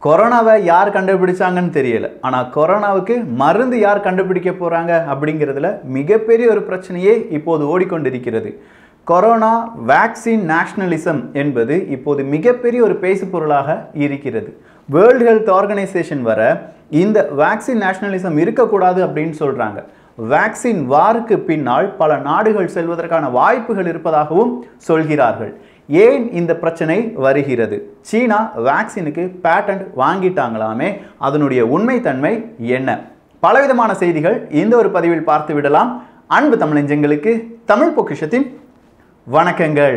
கொரோனாவை யார் கண்டுபிடிச்சாங்கன்னு தெரியல ஆனால் கொரோனாவுக்கு மருந்து யார் கண்டுபிடிக்க போகிறாங்க அப்படிங்கிறதுல மிகப்பெரிய ஒரு பிரச்சனையே இப்போது ஓடிக்கொண்டிருக்கிறது கொரோனா வேக்சின் நேஷனலிசம் என்பது இப்போது மிகப்பெரிய ஒரு பேசு பொருளாக இருக்கிறது வேர்ல்டு ஹெல்த் ஆர்கனைசேஷன் வர இந்த வேக்சின் நேஷனலிசம் இருக்கக்கூடாது அப்படின்னு சொல்கிறாங்க வேக்சின் வாருக்கு பின்னால் பல நாடுகள் செல்வதற்கான வாய்ப்புகள் இருப்பதாகவும் சொல்கிறார்கள் ஏன் இந்த பிரச்சனை வருகிறது சீனா வேக்சினுக்கு பேட்டன்ட் வாங்கிட்டாங்களாமே அதனுடைய உண்மைத்தன்மை என்ன பலவிதமான செய்திகள் இந்த ஒரு பதிவில் பார்த்து விடலாம் அன்பு தமிழஞ்சங்களுக்கு தமிழ் பொக்கிஷத்தின் வணக்கங்கள்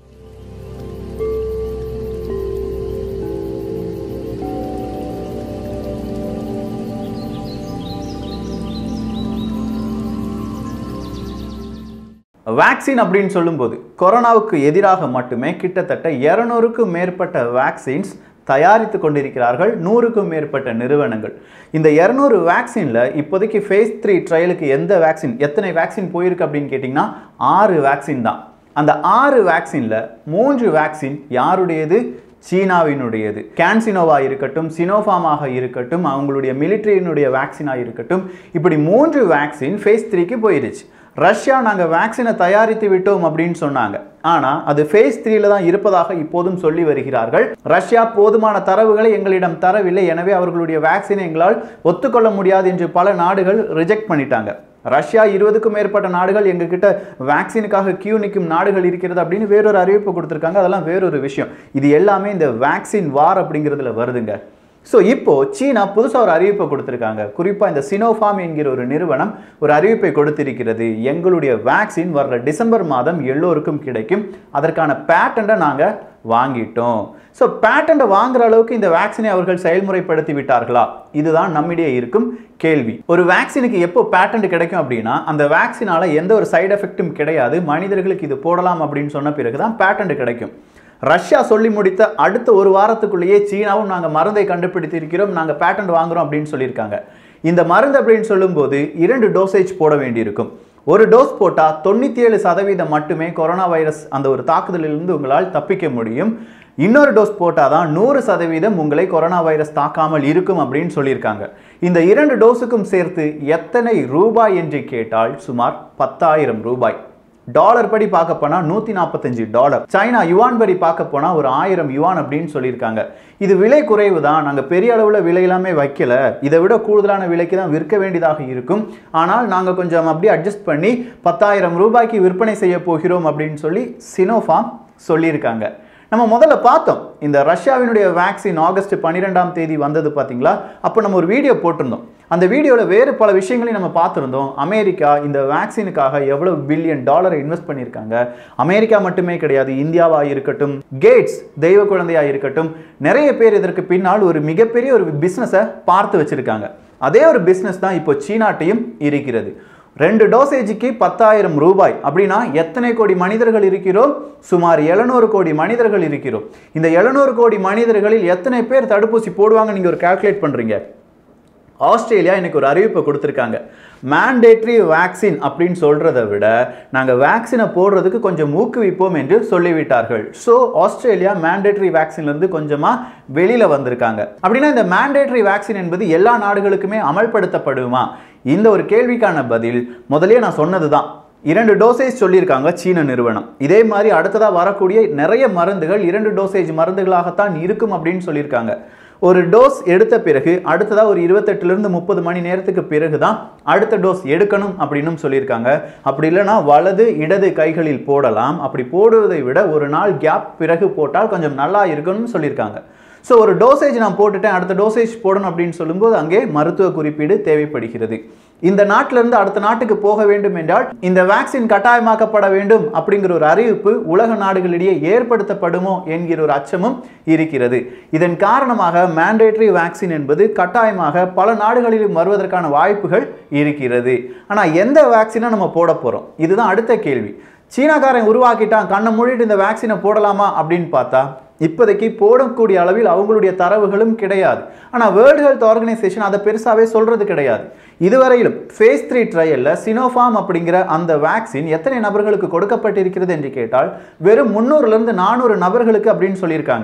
வேக்சின் அப்படின்னு சொல்லும்போது கொரோனாவுக்கு எதிராக மட்டுமே கிட்டத்தட்ட இரநூறுக்கும் மேற்பட்ட வேக்சின்ஸ் தயாரித்து கொண்டிருக்கிறார்கள் நூறுக்கும் மேற்பட்ட நிறுவனங்கள் இந்த இரநூறு வேக்சினில் இப்போதைக்கு ஃபேஸ் த்ரீ ட்ரையலுக்கு எந்த வேக்சின் எத்தனை வேக்சின் போயிருக்கு அப்படின்னு கேட்டிங்கன்னா ஆறு வேக்சின் தான் அந்த ஆறு வேக்சினில் மூன்று வேக்சின் யாருடையது சீனாவினுடையது கேன்சினோவா இருக்கட்டும் சினோஃபாமாக இருக்கட்டும் அவங்களுடைய மிலிட்ரியினுடைய வேக்சினாக இருக்கட்டும் இப்படி மூன்று வேக்சின் ஃபேஸ் த்ரீக்கு போயிருச்சு ரஷ்யா நாங்கள் வேக்சினை தயாரித்து விட்டோம் அப்படின்னு சொன்னாங்க ஆனால் அது ஃபேஸ் த்ரீல தான் இருப்பதாக இப்போதும் சொல்லி வருகிறார்கள் ரஷ்யா போதுமான தரவுகளை எங்களிடம் தரவில்லை எனவே அவர்களுடைய வேக்சினை எங்களால் ஒத்துக்கொள்ள முடியாது என்று பல நாடுகள் ரிஜெக்ட் பண்ணிட்டாங்க ரஷ்யா இருபதுக்கும் மேற்பட்ட நாடுகள் எங்ககிட்ட வேக்சினுக்காக கியூ நிற்கும் நாடுகள் இருக்கிறது அப்படின்னு வேறொரு அறிவிப்பு கொடுத்துருக்காங்க அதெல்லாம் வேறொரு விஷயம் இது எல்லாமே இந்த வேக்சின் வார் அப்படிங்கிறதுல வருதுங்க ஸோ இப்போ சீனா புதுசாக ஒரு அறிவிப்பை கொடுத்துருக்காங்க குறிப்பாக இந்த சினோஃபார்ம் என்கிற ஒரு நிறுவனம் ஒரு அறிவிப்பை கொடுத்திருக்கிறது எங்களுடைய வேக்சின் வர்ற டிசம்பர் மாதம் எல்லோருக்கும் கிடைக்கும் அதற்கான பேட்டண்ட்டை நாங்கள் வாங்கிட்டோம் ஸோ பேட்டண்ட்டை வாங்குற அளவுக்கு இந்த வேக்சினை அவர்கள் செயல்முறைப்படுத்தி விட்டார்களா இதுதான் நம்மிடையே இருக்கும் கேள்வி ஒரு வேக்சினுக்கு எப்போ பேட்டன்ட் கிடைக்கும் அப்படின்னா அந்த வேக்சினால எந்த ஒரு சைடு எஃபெக்ட்டும் கிடையாது மனிதர்களுக்கு இது போடலாம் அப்படின்னு சொன்ன பிறகு தான் பேட்டன்ட் கிடைக்கும் ரஷ்யா சொல்லி முடித்த அடுத்த ஒரு வாரத்துக்குள்ளேயே சீனாவும் நாங்கள் மருந்தை கண்டுபிடித்திருக்கிறோம் நாங்கள் பேட்டன்ட் வாங்குறோம் அப்படின்னு சொல்லியிருக்காங்க இந்த மருந்து அப்படின்னு சொல்லும்போது இரண்டு டோசேஜ் போட வேண்டியிருக்கும் ஒரு டோஸ் போட்டால் தொண்ணூற்றி ஏழு சதவீதம் மட்டுமே கொரோனா வைரஸ் அந்த ஒரு தாக்குதலிலிருந்து உங்களால் தப்பிக்க முடியும் இன்னொரு டோஸ் போட்டால் தான் நூறு சதவீதம் உங்களை கொரோனா வைரஸ் தாக்காமல் இருக்கும் அப்படின்னு சொல்லியிருக்காங்க இந்த இரண்டு டோஸுக்கும் சேர்த்து எத்தனை ரூபாய் என்று கேட்டால் சுமார் பத்தாயிரம் ரூபாய் டாலர் படி பார்க்க போனால் நூற்றி நாற்பத்தஞ்சு டாலர் சைனா யுவான் படி பார்க்க போனால் ஒரு ஆயிரம் யுவான் அப்படின்னு சொல்லியிருக்காங்க இது விலை குறைவு தான் நாங்கள் பெரிய அளவில் விலை எல்லாமே வைக்கல இதை விட கூடுதலான விலைக்கு தான் விற்க வேண்டியதாக இருக்கும் ஆனால் நாங்கள் கொஞ்சம் அப்படியே அட்ஜஸ்ட் பண்ணி பத்தாயிரம் ரூபாய்க்கு விற்பனை செய்ய போகிறோம் அப்படின்னு சொல்லி சினோஃபார்ம் சொல்லியிருக்காங்க நம்ம முதல்ல பார்த்தோம் இந்த ரஷ்யாவினுடைய வேக்சின் ஆகஸ்ட் பன்னிரெண்டாம் தேதி வந்தது பார்த்தீங்களா அப்போ நம்ம ஒரு வீடியோ போட்டிருந்தோம் அந்த வீடியோவில் வேறு பல விஷயங்களையும் நம்ம பார்த்துருந்தோம் அமெரிக்கா இந்த வேக்சினுக்காக எவ்வளவு பில்லியன் டாலரை இன்வெஸ்ட் பண்ணியிருக்காங்க அமெரிக்கா மட்டுமே கிடையாது இந்தியாவாக இருக்கட்டும் கேட்ஸ் தெய்வ குழந்தையாக இருக்கட்டும் நிறைய பேர் இதற்கு பின்னால் ஒரு மிகப்பெரிய ஒரு பிஸ்னஸை பார்த்து வச்சுருக்காங்க அதே ஒரு பிஸ்னஸ் தான் இப்போ சீனாட்டையும் இருக்கிறது ரெண்டு டோசேஜுக்கு பத்தாயிரம் ரூபாய் அப்படின்னா எத்தனை கோடி மனிதர்கள் இருக்கிறோம் சுமார் எழுநூறு கோடி மனிதர்கள் இருக்கிறோம் இந்த எழுநூறு கோடி மனிதர்களில் எத்தனை பேர் தடுப்பூசி போடுவாங்க நீங்கள் ஒரு கால்குலேட் பண்ணுறீங்க ஆஸ்திரேலியா இன்னைக்கு ஒரு அறிவிப்பை கொடுத்துருக்காங்க மேண்டேட்ரி வேக்சின் அப்படின்னு சொல்கிறத விட நாங்கள் வேக்சினை போடுறதுக்கு கொஞ்சம் ஊக்குவிப்போம் என்று சொல்லிவிட்டார்கள் ஸோ ஆஸ்திரேலியா மேண்டேட்ரி வேக்சின்லேருந்து கொஞ்சமாக வெளியில் வந்திருக்காங்க அப்படின்னா இந்த மேண்டேட்ரி வேக்சின் என்பது எல்லா நாடுகளுக்குமே அமல்படுத்தப்படுமா இந்த ஒரு கேள்விக்கான பதில் முதலே நான் சொன்னது தான் இரண்டு டோசேஜ் சொல்லியிருக்காங்க சீன நிறுவனம் இதே மாதிரி அடுத்ததாக வரக்கூடிய நிறைய மருந்துகள் இரண்டு டோசேஜ் மருந்துகளாகத்தான் இருக்கும் அப்படின்னு சொல்லியிருக்காங்க ஒரு டோஸ் எடுத்த பிறகு அடுத்ததாக ஒரு இருபத்தெட்டுலேருந்து முப்பது மணி நேரத்துக்கு பிறகு தான் அடுத்த டோஸ் எடுக்கணும் அப்படின்னு சொல்லியிருக்காங்க அப்படி இல்லைன்னா வலது இடது கைகளில் போடலாம் அப்படி போடுவதை விட ஒரு நாள் கேப் பிறகு போட்டால் கொஞ்சம் நல்லா இருக்கணும்னு சொல்லியிருக்காங்க ஸோ ஒரு டோசேஜ் நான் போட்டுட்டேன் அடுத்த டோசேஜ் போடணும் அப்படின்னு சொல்லும்போது அங்கே மருத்துவ குறிப்பீடு தேவைப்படுகிறது இந்த நாட்டிலிருந்து அடுத்த நாட்டுக்கு போக வேண்டும் என்றால் இந்த வேக்சின் கட்டாயமாக்கப்பட வேண்டும் அப்படிங்கிற ஒரு அறிவிப்பு உலக நாடுகளிடையே ஏற்படுத்தப்படுமோ என்கிற ஒரு அச்சமும் இருக்கிறது இதன் காரணமாக மேண்டேட்டரி வேக்சின் என்பது கட்டாயமாக பல நாடுகளிலும் வருவதற்கான வாய்ப்புகள் இருக்கிறது ஆனால் எந்த வேக்சினை நம்ம போட போகிறோம் இதுதான் அடுத்த கேள்வி சீனாக்காரன் உருவாக்கிட்டான் கண்ணை மூடிட்டு இந்த வேக்சினை போடலாமா அப்படின்னு பார்த்தா இப்போதைக்கு போடக்கூடிய அளவில் அவங்களுடைய தரவுகளும் கிடையாது ஆனால் வேர்ல்டு ஹெல்த் ஆர்கனைசேஷன் அதை பெருசாகவே சொல்கிறது கிடையாது இதுவரையிலும் ஃபேஸ் த்ரீ ட்ரையலில் சினோஃபார்ம் அப்படிங்கிற அந்த வேக்சின் எத்தனை நபர்களுக்கு கொடுக்கப்பட்டிருக்கிறது என்று கேட்டால் வெறும் முந்நூறுலேருந்து நானூறு நபர்களுக்கு அப்படின்னு சொல்லியிருக்காங்க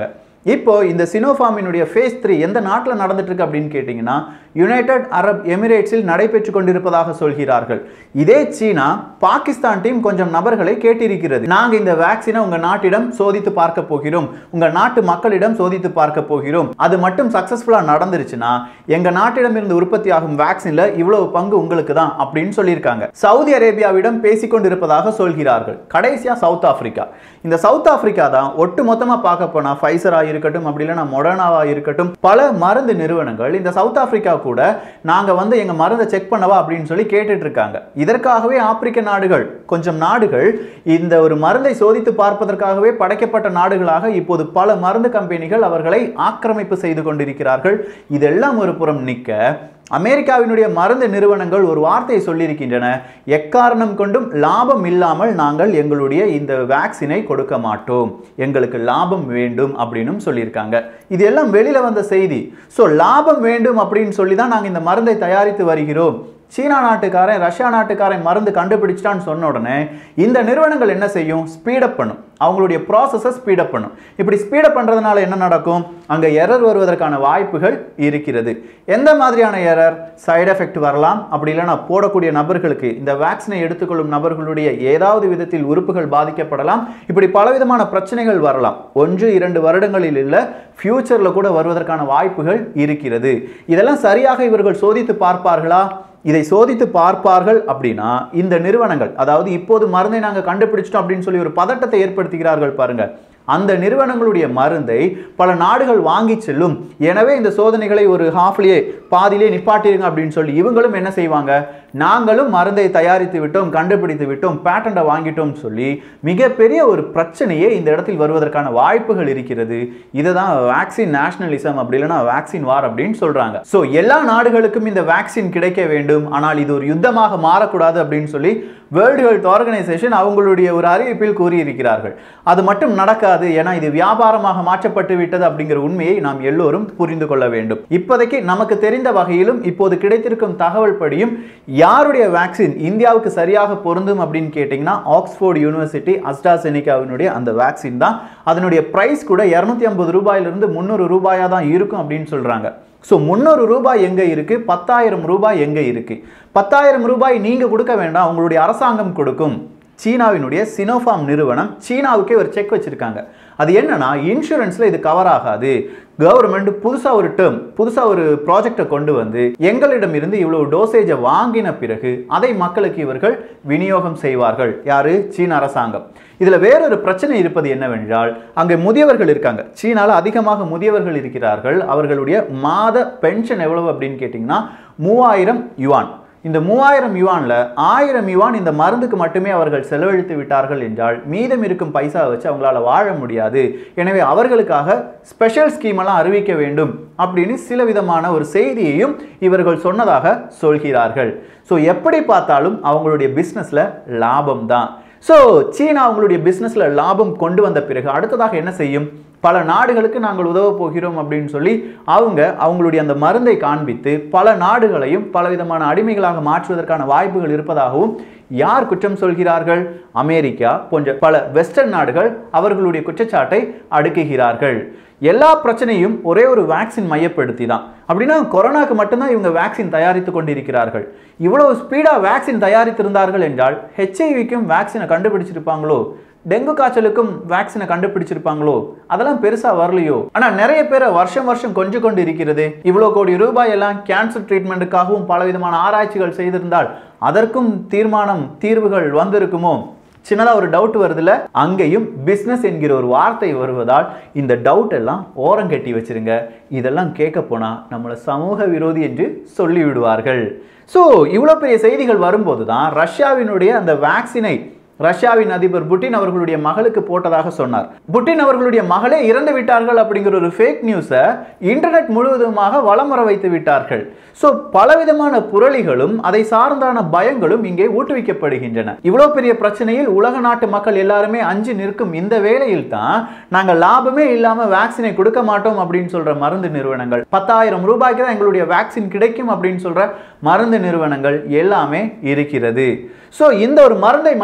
இப்போ இந்த சினோஃபார்மினுடைய ஃபேஸ் த்ரீ எந்த நாட்டில் நடந்துட்டு இருக்கு அப்படின்னு கேட்டிங்கன்னா யுனைடெட் அரப் எமிரேட்ஸில் நடைபெற்று கொண்டிருப்பதாக சொல்கிறார்கள் இதே சீனா பாகிஸ்தான் டீம் கொஞ்சம் நபர்களை கேட்டிருக்கிறது நாங்க இந்த வேக்சினை உங்க நாட்டிடம் சோதித்து பார்க்க போகிறோம் உங்க நாட்டு மக்களிடம் சோதித்து பார்க்க போகிறோம் அது மட்டும் சக்சஸ்ஃபுல்லா நடந்துருச்சுன்னா எங்க நாட்டிடம் இருந்து உற்பத்தி ஆகும் வேக்சின்ல இவ்வளவு பங்கு உங்களுக்கு தான் அப்படின்னு சொல்லியிருக்காங்க சவுதி அரேபியாவிடம் பேசிக்கொண்டிருப்பதாக சொல்கிறார்கள் கடைசியா சவுத் ஆப்பிரிக்கா இந்த சவுத் ஆப்பிரிக்கா தான் ஒட்டு மொத்தமா பார்க்க போனா ஃபைசரா இருக்கட்டும் அப்படி இல்லைன்னா மொடர்னாவா இருக்கட்டும் பல மருந்து நிறுவனங்கள் இந்த சவுத் ஆப்பிரிக்கா கூட நாங்க வந்து எங்க மருந்தை செக் பண்ணவா அப்படின்னு சொல்லி கேட்டுட்டு இருக்காங்க இதற்காகவே ஆப்பிரிக்க நாடுகள் கொஞ்சம் நாடுகள் இந்த ஒரு மருந்தை சோதித்து பார்ப்பதற்காகவே படைக்கப்பட்ட நாடுகளாக இப்போது பல மருந்து கம்பெனிகள் அவர்களை ஆக்கிரமிப்பு செய்து கொண்டிருக்கிறார்கள் இதெல்லாம் ஒரு புறம் நிற்க அமெரிக்காவினுடைய மருந்து நிறுவனங்கள் ஒரு வார்த்தையை சொல்லியிருக்கின்றன எக்காரணம் கொண்டும் லாபம் இல்லாமல் நாங்கள் எங்களுடைய இந்த வேக்சினை கொடுக்க மாட்டோம் எங்களுக்கு லாபம் வேண்டும் அப்படின்னு சொல்லியிருக்காங்க இது எல்லாம் வெளியில வந்த செய்தி ஸோ லாபம் வேண்டும் அப்படின்னு சொல்லி தான் நாங்கள் இந்த மருந்தை தயாரித்து வருகிறோம் சீனா நாட்டுக்காரன் ரஷ்யா நாட்டுக்காரன் மருந்து கண்டுபிடிச்சிட்டான்னு சொன்ன உடனே இந்த நிறுவனங்கள் என்ன செய்யும் ஸ்பீடப் பண்ணும் அவங்களுடைய ப்ராசஸை ஸ்பீடப் பண்ணும் இப்படி ஸ்பீடப் பண்ணுறதுனால என்ன நடக்கும் அங்கே எரர் வருவதற்கான வாய்ப்புகள் இருக்கிறது எந்த மாதிரியான எரர் சைடு எஃபெக்ட் வரலாம் அப்படி இல்லைன்னா போடக்கூடிய நபர்களுக்கு இந்த வேக்சினை எடுத்துக்கொள்ளும் நபர்களுடைய ஏதாவது விதத்தில் உறுப்புகள் பாதிக்கப்படலாம் இப்படி பலவிதமான பிரச்சனைகள் வரலாம் ஒன்று இரண்டு வருடங்களில் இல்லை ஃபியூச்சரில் கூட வருவதற்கான வாய்ப்புகள் இருக்கிறது இதெல்லாம் சரியாக இவர்கள் சோதித்து பார்ப்பார்களா இதை சோதித்து பார்ப்பார்கள் அப்படின்னா இந்த நிறுவனங்கள் அதாவது இப்போது மருந்தை நாங்கள் கண்டுபிடிச்சிட்டோம் அப்படின்னு சொல்லி ஒரு பதட்டத்தை ஏற்படுத்துகிறார்கள் பாருங்க அந்த நிறுவனங்களுடைய மருந்தை பல நாடுகள் வாங்கி செல்லும் எனவே இந்த சோதனைகளை ஒரு ஹாஃப்லேயே பாதியிலே நிப்பாட்டிருங்க அப்படின்னு சொல்லி இவங்களும் என்ன செய்வாங்க நாங்களும் மருந்தை தயாரித்து விட்டோம் கண்டுபிடித்து விட்டோம் பேட்டண்டை வாங்கிட்டோம் சொல்லி மிகப்பெரிய ஒரு பிரச்சனையே இந்த இடத்தில் வருவதற்கான வாய்ப்புகள் இருக்கிறது இதுதான் வேக்சின் நேஷனலிசம் அப்படி இல்லைன்னா வேக்சின் வார் அப்படின்னு சொல்றாங்க ஸோ எல்லா நாடுகளுக்கும் இந்த வேக்சின் கிடைக்க வேண்டும் ஆனால் இது ஒரு யுத்தமாக மாறக்கூடாது அப்படின்னு சொல்லி வேர்ல்டு ஹெல்த் ஆர்கனைசேஷன் அவங்களுடைய ஒரு அறிவிப்பில் கூறியிருக்கிறார்கள் அது மட்டும் நடக்காது ஏன்னா இது வியாபாரமாக மாற்றப்பட்டு விட்டது அப்படிங்கிற உண்மையை நாம் எல்லோரும் புரிந்து கொள்ள வேண்டும் இப்போதைக்கு நமக்கு தெரிந்த வகையிலும் இப்போது கிடைத்திருக்கும் தகவல் படியும் யாருடைய வேக்சின் இந்தியாவுக்கு சரியாக பொருந்தும் அப்படின்னு கேட்டிங்கன்னா ஆக்ஸ்போர்ட் யூனிவர்சிட்டி அஸ்டாசெனிகாவினுடைய அந்த வேக்சின் தான் அதனுடைய பிரைஸ் கூட இரநூத்தி ஐம்பது ரூபாயிலிருந்து முந்நூறு ரூபாயாக தான் இருக்கும் அப்படின்னு சொல்றாங்க ஸோ முந்நூறு ரூபாய் எங்கே இருக்குது பத்தாயிரம் ரூபாய் எங்கே இருக்குது பத்தாயிரம் ரூபாய் நீங்கள் கொடுக்க வேண்டாம் உங்களுடைய அரசாங்கம் கொடுக்கும் சீனாவினுடைய சினோஃபார்ம் நிறுவனம் சீனாவுக்கே ஒரு செக் வச்சுருக்காங்க அது என்னன்னா இன்சூரன்ஸில் இது கவர் ஆகாது கவர்மெண்ட் புதுசாக ஒரு டேர்ம் புதுசாக ஒரு ப்ராஜெக்டை கொண்டு வந்து எங்களிடம் இருந்து இவ்வளவு டோசேஜை வாங்கின பிறகு அதை மக்களுக்கு இவர்கள் விநியோகம் செய்வார்கள் யாரு சீன அரசாங்கம் இதில் வேறொரு பிரச்சனை இருப்பது என்னவென்றால் அங்கே முதியவர்கள் இருக்காங்க சீனால அதிகமாக முதியவர்கள் இருக்கிறார்கள் அவர்களுடைய மாத பென்ஷன் எவ்வளவு அப்படின்னு கேட்டிங்கன்னா மூவாயிரம் யுவான் இந்த மூவாயிரம் யுவான்ல ஆயிரம் யுவான் இந்த மருந்துக்கு மட்டுமே அவர்கள் செலவழித்து விட்டார்கள் என்றால் மீதம் இருக்கும் பைசா வச்சு அவங்களால வாழ முடியாது எனவே அவர்களுக்காக ஸ்பெஷல் ஸ்கீம் எல்லாம் அறிவிக்க வேண்டும் அப்படின்னு சில விதமான ஒரு செய்தியையும் இவர்கள் சொன்னதாக சொல்கிறார்கள் ஸோ எப்படி பார்த்தாலும் அவங்களுடைய பிஸ்னஸ்ல லாபம் தான் ஸோ சீனா அவங்களுடைய பிஸ்னஸ்ல லாபம் கொண்டு வந்த பிறகு அடுத்ததாக என்ன செய்யும் பல நாடுகளுக்கு நாங்கள் உதவ போகிறோம் அப்படின்னு சொல்லி அவங்க அவங்களுடைய அந்த மருந்தை காண்பித்து பல நாடுகளையும் பலவிதமான அடிமைகளாக மாற்றுவதற்கான வாய்ப்புகள் இருப்பதாகவும் யார் குற்றம் சொல்கிறார்கள் அமெரிக்கா போன்ற பல வெஸ்டர்ன் நாடுகள் அவர்களுடைய குற்றச்சாட்டை அடுக்குகிறார்கள் எல்லா பிரச்சனையும் ஒரே ஒரு வேக்சின் மையப்படுத்தி தான் அப்படின்னா கொரோனாக்கு மட்டும்தான் இவங்க வேக்சின் தயாரித்து கொண்டிருக்கிறார்கள் இவ்வளவு ஸ்பீடாக வேக்சின் தயாரித்திருந்தார்கள் என்றால் ஹெச்ஐவிக்கும் வேக்சினை கண்டுபிடிச்சிருப்பாங்களோ டெங்கு காய்ச்சலுக்கும் வேக்சினை கண்டுபிடிச்சிருப்பாங்களோ அதெல்லாம் பெருசா வரலையோ ஆனா நிறைய பேரை வருஷம் வருஷம் கொஞ்சம் கொண்டு இருக்கிறது இவ்வளவு கோடி ரூபாய் எல்லாம் கேன்சர் ட்ரீட்மெண்ட்டுக்காகவும் பலவிதமான ஆராய்ச்சிகள் செய்திருந்தால் அதற்கும் தீர்மானம் தீர்வுகள் வந்திருக்குமோ சின்னதா ஒரு டவுட் வருதுல அங்கேயும் பிஸ்னஸ் என்கிற ஒரு வார்த்தை வருவதால் இந்த டவுட் எல்லாம் ஓரம் கட்டி வச்சிருங்க இதெல்லாம் கேட்க போனா நம்மளை சமூக விரோதி என்று சொல்லி விடுவார்கள் ஸோ இவ்வளோ பெரிய செய்திகள் வரும்போது தான் ரஷ்யாவினுடைய அந்த வேக்சினை ரஷ்யாவின் அதிபர் புட்டின் அவர்களுடைய மகளுக்கு போட்டதாக சொன்னார் புட்டின் அவர்களுடைய மகளே இறந்து விட்டார்கள் அப்படிங்கிற ஒரு ஃபேக் நியூஸை இன்டர்நெட் முழுவதுமாக வலம் வர வைத்து விட்டார்கள் ஸோ பலவிதமான புரளிகளும் அதை சார்ந்தான பயங்களும் இங்கே ஊக்குவிக்கப்படுகின்றன இவ்வளோ பெரிய பிரச்சனையில் உலக நாட்டு மக்கள் எல்லாருமே அஞ்சு நிற்கும் இந்த வேளையில் தான் நாங்கள் லாபமே இல்லாமல் வேக்சினை கொடுக்க மாட்டோம் அப்படின்னு சொல்ற மருந்து நிறுவனங்கள் பத்தாயிரம் ரூபாய்க்கு தான் எங்களுடைய வேக்சின் கிடைக்கும் அப்படின்னு சொல்ற மருந்து நிறுவனங்கள் எல்லாமே இருக்கிறது ஸோ இந்த ஒரு மருந்தை மையப்படுத்தி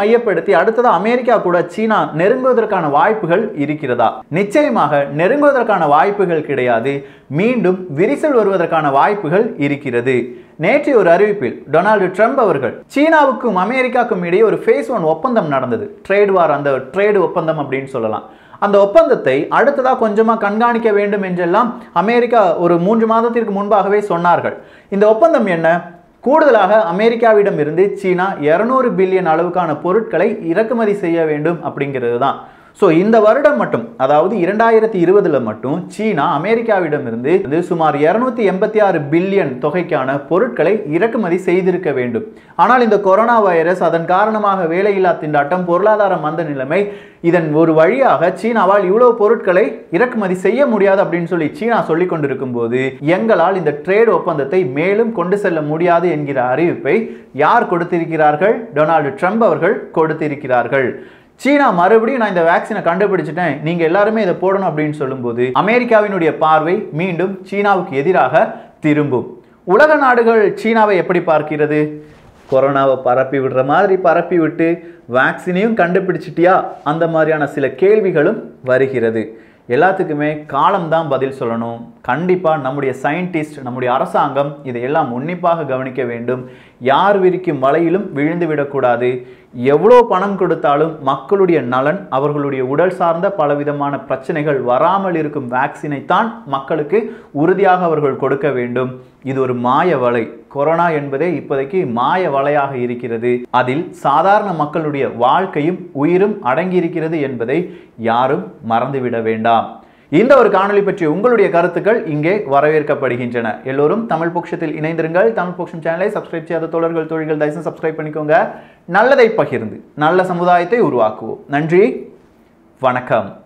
செலுத்தி அடுத்ததா அமெரிக்கா கூட சீனா நெருங்குவதற்கான வாய்ப்புகள் இருக்கிறதா நிச்சயமாக நெருங்குவதற்கான வாய்ப்புகள் கிடையாது மீண்டும் விரிசல் வருவதற்கான வாய்ப்புகள் இருக்கிறது நேற்று ஒரு அறிவிப்பில் டொனால்டு ட்ரம்ப் அவர்கள் சீனாவுக்கும் அமெரிக்காவுக்கும் இடையே ஒரு ஃபேஸ் ஒன் ஒப்பந்தம் நடந்தது ட்ரேட் வார் அந்த ட்ரேடு ஒப்பந்தம் அப்படின்னு சொல்லலாம் அந்த ஒப்பந்தத்தை அடுத்ததா கொஞ்சமா கண்காணிக்க வேண்டும் என்றெல்லாம் அமெரிக்கா ஒரு மூன்று மாதத்திற்கு முன்பாகவே சொன்னார்கள் இந்த ஒப்பந்தம் என்ன கூடுதலாக அமெரிக்காவிடம் இருந்து சீனா இருநூறு பில்லியன் அளவுக்கான பொருட்களை இறக்குமதி செய்ய வேண்டும் அப்படிங்கிறது தான் ஸோ இந்த வருடம் மட்டும் அதாவது இரண்டாயிரத்தி இருபதுல மட்டும் சீனா அமெரிக்காவிடமிருந்து இது சுமார் இருநூத்தி எண்பத்தி ஆறு பில்லியன் தொகைக்கான பொருட்களை இறக்குமதி செய்திருக்க வேண்டும் ஆனால் இந்த கொரோனா வைரஸ் அதன் காரணமாக வேலையில்லா திண்டாட்டம் பொருளாதார மந்த நிலைமை இதன் ஒரு வழியாக சீனாவால் இவ்வளவு பொருட்களை இறக்குமதி செய்ய முடியாது அப்படின்னு சொல்லி சீனா சொல்லி கொண்டிருக்கும் போது எங்களால் இந்த ட்ரேட் ஒப்பந்தத்தை மேலும் கொண்டு செல்ல முடியாது என்கிற அறிவிப்பை யார் கொடுத்திருக்கிறார்கள் டொனால்டு ட்ரம்ப் அவர்கள் கொடுத்திருக்கிறார்கள் சீனா மறுபடியும் நான் இந்த வேக்சினை கண்டுபிடிச்சிட்டேன் நீங்க எல்லாருமே இதை போடணும் அப்படின்னு சொல்லும்போது அமெரிக்காவினுடைய பார்வை மீண்டும் சீனாவுக்கு எதிராக திரும்பும் உலக நாடுகள் சீனாவை எப்படி பார்க்கிறது கொரோனாவை பரப்பி விடுற மாதிரி பரப்பி விட்டு வேக்சினையும் கண்டுபிடிச்சிட்டியா அந்த மாதிரியான சில கேள்விகளும் வருகிறது எல்லாத்துக்குமே காலம்தான் பதில் சொல்லணும் கண்டிப்பாக நம்முடைய சயின்டிஸ்ட் நம்முடைய அரசாங்கம் இதையெல்லாம் உன்னிப்பாக கவனிக்க வேண்டும் யார் விரிக்கும் வலையிலும் விழுந்து விடக்கூடாது எவ்வளோ பணம் கொடுத்தாலும் மக்களுடைய நலன் அவர்களுடைய உடல் சார்ந்த பலவிதமான பிரச்சனைகள் வராமல் இருக்கும் வேக்சினை தான் மக்களுக்கு உறுதியாக அவர்கள் கொடுக்க வேண்டும் இது ஒரு மாய வலை கொரோனா என்பதே இப்போதைக்கு மாய வலையாக இருக்கிறது அதில் சாதாரண மக்களுடைய வாழ்க்கையும் உயிரும் அடங்கியிருக்கிறது என்பதை யாரும் மறந்துவிட வேண்டாம் இந்த ஒரு காணொளி பற்றிய உங்களுடைய கருத்துக்கள் இங்கே வரவேற்கப்படுகின்றன எல்லோரும் தமிழ் பொக்ஷத்தில் இணைந்திருங்கள் தமிழ் பொக்ஷம் சேனலை சப்ஸ்கிரைப் செய்யாத தோழர்கள் தொழில்கள் தயவுசெய்து சப்ஸ்கிரைப் பண்ணிக்கோங்க நல்லதை பகிர்ந்து நல்ல சமுதாயத்தை உருவாக்குவோம் நன்றி வணக்கம்